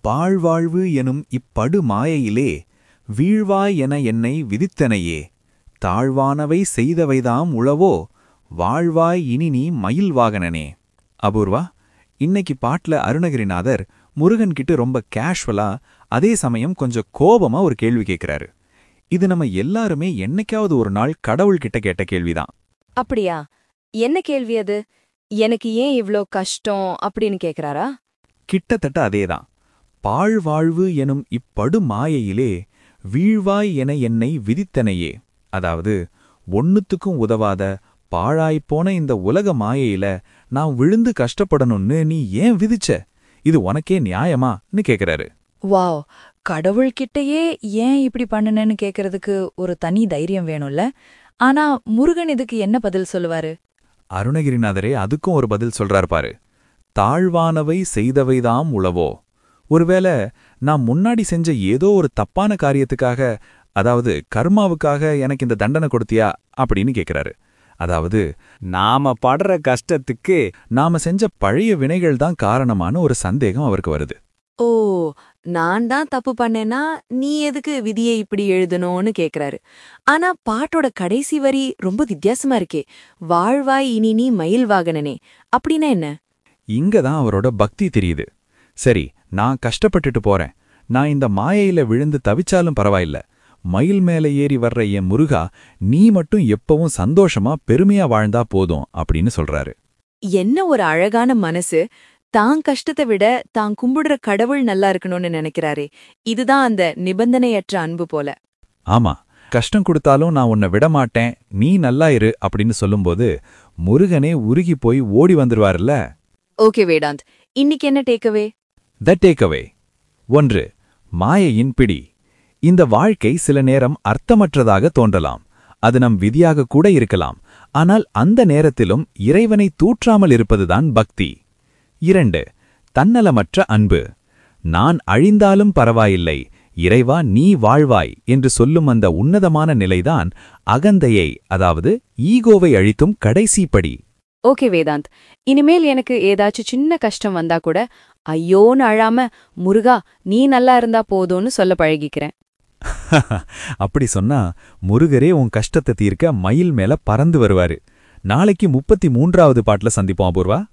பாழ்வாழ்வு எனும் இப்படு மாயையிலே வீழ்வாய் என என்னை விதித்தனையே தாழ்வானவை செய்தவைதாம் உளவோ வாழ்வாய் இனி நீ மயில் வாகனனே அபூர்வா இன்னைக்கு பாட்டுல அருணகிரிநாதர் முருகன் கிட்ட ரொம்ப கேஷுவலா அதே சமயம் கொஞ்சம் கோபமா ஒரு கேள்வி கேட்கிறாரு இது நம்ம எல்லாருமே என்னைக்காவது ஒரு நாள் கடவுள்கிட்ட கேட்ட கேள்விதான் அப்படியா என்ன கேள்வி அது எனக்கு ஏன் இவ்ளோ கஷ்டம் அப்படின்னு கேக்குறாரா கிட்டத்தட்ட அதேதான் பாழ்வாழ்வு எனும் இப்படு மாயையிலே வீழ்வாய் என என்னை விதித்தனையே அதாவது ஒண்ணுத்துக்கும் உதவாத பாழாய்ப்போன இந்த உலக மாயையில நான் விழுந்து கஷ்டப்படணும்னு நீ ஏன் விதிச்ச இது உனக்கே நியாயமான்னு கேக்குறாரு வாவ் கடவுள்கிட்டயே ஏன் இப்படி பண்ணுனேன்னு கேக்குறதுக்கு ஒரு தனி தைரியம் வேணும்ல ஆனா முருகன் இதுக்கு என்ன பதில் சொல்லுவாரு அருணகிரிநாதரே அதுக்கும் ஒரு பதில் சொல்றார் பாரு தாழ்வானவை செய்தவைதாம் உளவோ ஒருவேளை நான் முன்னாடி செஞ்ச ஏதோ ஒரு தப்பான காரியத்துக்காக அதாவது கர்மாவுக்காக எனக்கு இந்த தண்டனை கொடுத்தியா அப்படின்னு கேக்குறாரு அதாவது நாம படுற கஷ்டத்துக்கு நாம செஞ்ச பழைய வினைகள் தான் காரணமான ஒரு சந்தேகம் அவருக்கு வருது ஓ நான் தான் தப்பு பண்ணேனா நீ எதுக்கு விதியை இப்படி எழுதணும்னு கேக்குறாரு ஆனா பாட்டோட கடைசி வரி ரொம்ப வித்தியாசமா இருக்கே வாழ்வாய் இனி நீ மயில் வாகனனே அப்படின்னா என்ன இங்க தான் அவரோட பக்தி தெரியுது சரி நான் கஷ்டப்பட்டுட்டு போறேன் நான் இந்த மாயையில விழுந்து தவிச்சாலும் பரவாயில்ல மயில் மேல ஏறி வர்ற என் முருகா நீ மட்டும் எப்பவும் சந்தோஷமா பெருமையா வாழ்ந்தா போதும் அப்படின்னு சொல்றாரு என்ன ஒரு அழகான மனசு தான் கஷ்டத்தை விட தான் கும்பிடுற கடவுள் நல்லா இருக்கணும்னு நினைக்கிறாரே இதுதான் அந்த நிபந்தனையற்ற அன்பு போல ஆமா கஷ்டம் கொடுத்தாலும் நான் உன்னை விடமாட்டேன் நீ நல்லா இரு அப்படின்னு சொல்லும்போது முருகனே உருகி போய் ஓடி வந்துருவாருல்ல ஓகே வேதாந்த் இன்னைக்கு என்ன டேக்கவே த டேக்அவே ஒன்று மாயையின் பிடி இந்த வாழ்க்கை சில நேரம் அர்த்தமற்றதாக தோன்றலாம் அது நம் விதியாக கூட இருக்கலாம் ஆனால் அந்த நேரத்திலும் இறைவனை தூற்றாமல் இருப்பதுதான் பக்தி இரண்டு தன்னலமற்ற அன்பு நான் அழிந்தாலும் பரவாயில்லை இறைவா நீ வாழ்வாய் என்று சொல்லும் அந்த உன்னதமான நிலைதான் அகந்தையை அதாவது ஈகோவை அழித்தும் கடைசி படி ஓகே வேதாந்த் இனிமேல் எனக்கு ஏதாச்சும் சின்ன கஷ்டம் வந்தா கூட ஐயோன்னு அழாம முருகா நீ நல்லா இருந்தா போதும்னு சொல்ல பழகிக்கிறேன் அப்படி சொன்னா முருகரே உன் கஷ்டத்தை தீர்க்க மயில் மேல பறந்து வருவாரு நாளைக்கு முப்பத்தி மூன்றாவது பாட்டுல சந்திப்போம் அபூர்வா